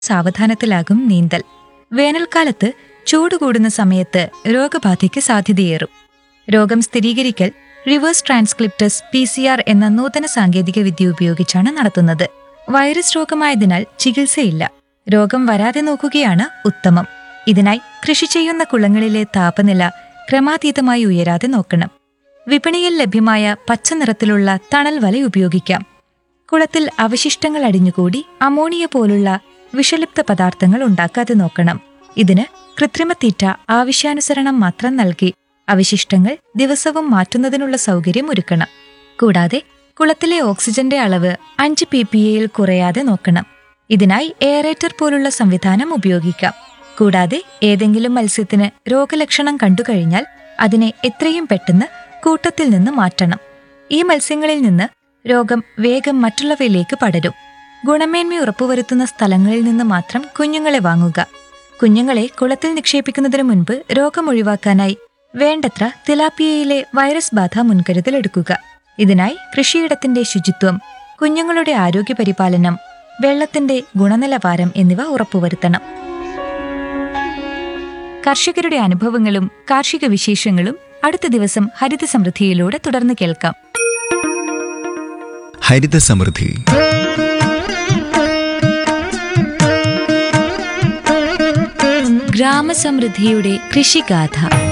സാവധാനത്തിലാകും നീന്തൽ വേനൽക്കാലത്ത് ചൂട് കൂടുന്ന സമയത്ത് രോഗബാധയ്ക്ക് സാധ്യതയേറും രോഗം സ്ഥിരീകരിക്കൽ reverse transcriptase P C R എന്ന നൂതന സാങ്കേതിക വിദ്യ ഉപയോഗിച്ചാണ് നടത്തുന്നത് വൈറസ് രോഗമായതിനാൽ ചികിത്സയില്ല രോഗം വരാതെ നോക്കുകയാണ് ഉത്തമം ഇതിനായി കൃഷി ചെയ്യുന്ന കുളങ്ങളിലെ താപനില ക്രമാതീതമായി ഉയരാതെ നോക്കണം വിപണിയിൽ ലഭ്യമായ പച്ച നിറത്തിലുള്ള തണൽ വല ഉപയോഗിക്കാം കുളത്തിൽ അവശിഷ്ടങ്ങൾ അടിഞ്ഞുകൂടി അമോണിയ പോലുള്ള വിഷലിപ്ത പദാർത്ഥങ്ങൾ ഉണ്ടാക്കാതെ നോക്കണം ഇതിന് കൃത്രിമത്തീറ്റ ആവശ്യാനുസരണം മാത്രം നൽകി അവശിഷ്ടങ്ങൾ ദിവസവും മാറ്റുന്നതിനുള്ള സൗകര്യം ഒരുക്കണം കൂടാതെ കുളത്തിലെ ഓക്സിജന്റെ അളവ് അഞ്ച് പി പി എയിൽ കുറയാതെ നോക്കണം ഇതിനായി എയറേറ്റർ പോലുള്ള സംവിധാനം ഉപയോഗിക്കാം കൂടാതെ ഏതെങ്കിലും മത്സ്യത്തിന് രോഗലക്ഷണം കണ്ടുകഴിഞ്ഞാൽ അതിനെ എത്രയും പെട്ടെന്ന് കൂട്ടത്തിൽ നിന്ന് മാറ്റണം ഈ മത്സ്യങ്ങളിൽ നിന്ന് രോഗം വേഗം മറ്റുള്ളവയിലേക്ക് പടരും ഗുണമേന്മ ഉറപ്പുവരുത്തുന്ന സ്ഥലങ്ങളിൽ നിന്ന് മാത്രം കുഞ്ഞുങ്ങളെ വാങ്ങുക കുഞ്ഞുങ്ങളെ കുളത്തിൽ നിക്ഷേപിക്കുന്നതിന് മുൻപ് രോഗം ഒഴിവാക്കാനായി വേണ്ടത്ര തിലാപ്പിയയിലെ വൈറസ് ബാധ മുൻകരുതലെടുക്കുക ഇതിനായി കൃഷിയിടത്തിന്റെ ശുചിത്വം കുഞ്ഞുങ്ങളുടെ ആരോഗ്യ പരിപാലനം വെള്ളത്തിന്റെ ഗുണനിലവാരം എന്നിവ ഉറപ്പുവരുത്തണം കർഷകരുടെ അനുഭവങ്ങളും കാർഷിക വിശേഷങ്ങളും അടുത്ത ദിവസം ഹരിത സമൃദ്ധിയിലൂടെ തുടർന്ന് കേൾക്കാം ഹരിത സമൃദ്ധി ഗ്രാമസമൃദ്ധിയുടെ കൃഷിഗാഥ